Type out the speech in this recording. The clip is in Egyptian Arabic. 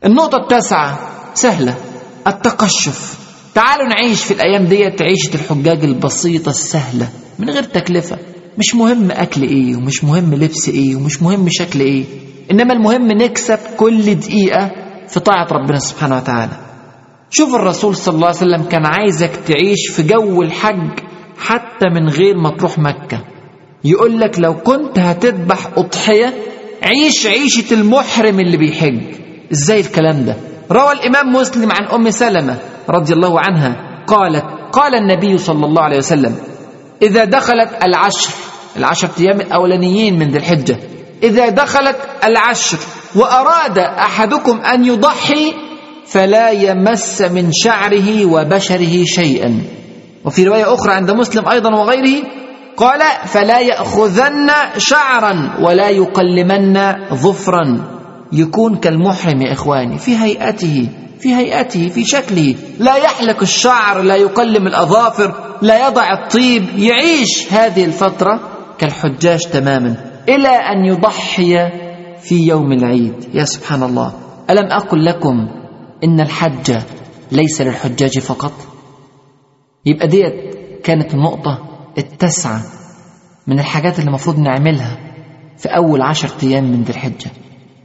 النقطة التاسعة سهلة التقشف تعالوا نعيش في الأيام ديت عيشة الحجاج البسيطة السهلة من غير تكلفة مش مهم أكل إيه ومش مهم لبس إيه ومش مهم شكل إيه إنما المهم نكسب كل دقيقة في طاعة ربنا سبحانه وتعالى شوف الرسول صلى الله عليه وسلم كان عايزك تعيش في جو الحج حتى من غير ما تروح مكة يقول لك لو كنت هتذبح أضحية عيش عيشة المحرم اللي بيحج ازاي الكلام ده روى الإمام مسلم عن أم سلمة رضي الله عنها قالت قال النبي صلى الله عليه وسلم إذا دخلت العشر العشر أيام الأولانيين من ذي الحجة إذا دخلت العشر وأراد أحدكم أن يضحي فلا يمس من شعره وبشره شيئا وفي رواية أخرى عند مسلم أيضا وغيره قال فلا يأخذن شعرا ولا يقلمن ظفرا يكون كالمحرم يا إخواني في هيئته في هيئته في شكله لا يحلق الشعر لا يقلم الأظافر لا يضع الطيب يعيش هذه الفترة كالحجاج تماما إلى أن يضحي في يوم العيد يا سبحان الله ألم أقل لكم إن الحج ليس للحجاج فقط يبقى ديت كانت النقطة التاسعة من الحاجات اللي المفروض نعملها في أول عشر أيام من ذي الحجة